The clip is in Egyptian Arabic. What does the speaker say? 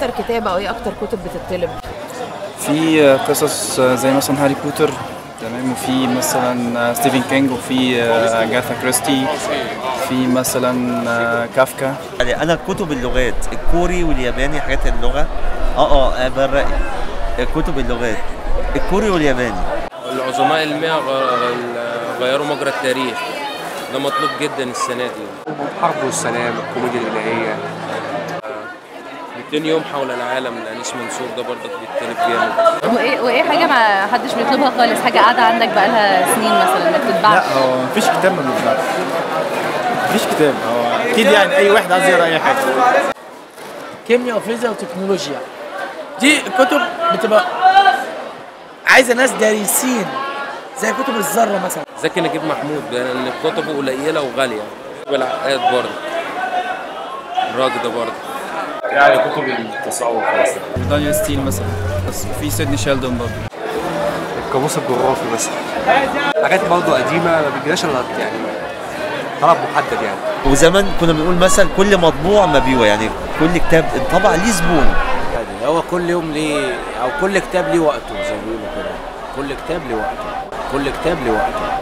اكتر كتاب او ايه اكتر كتب بتطلب في قصص زي مثلا هاري بوتر تمام وفي مثلا ستيفن كينج وفي اجاثا كريستي في مثلا كافكا يعني انا كتب اللغات الكوري والياباني حاجات اللغه اه اه برأي كتب اللغات الكوري والياباني العظماء المئة غيروا مجرى التاريخ ده مطلوب جدا السنة دي الحرب والسلام الكوميديا الإلهية 200 يوم حول العالم لأنيس منصور ده برضك بيتكلم جامد وايه وايه حاجه ما حدش بيطلبها خالص حاجه قاعده عندك بقالها سنين مثلا ما بتتباعش لا هو مفيش كتاب ما بيتباعش مفيش كتاب هو اكيد يعني اي واحد عايز يقرا اي حاجه كيمياء وفيزياء وتكنولوجيا دي كتب بتبقى عايزه ناس دارسين زي كتب الذره مثلا زكي نجيب محمود لأن كتبه قليلة وغالية والعقاد برضه الراجل ده برضه يعني كتب التصوف مثلا دانيال ستيل مثلا بس في سيدني شيلدون برضه القاموس الجغرافي مثلا حاجات برضه قديمة ما بيجيناش الا يعني طلب محدد يعني وزمان كنا بنقول مثلا كل مطبوع مبيوع يعني كل كتاب انطبع ليه زبون يعني هو كل يوم ليه او كل كتاب ليه وقته زي ما بيقولوا كده كل كتاب ليه وقته كل كتاب ليه وقته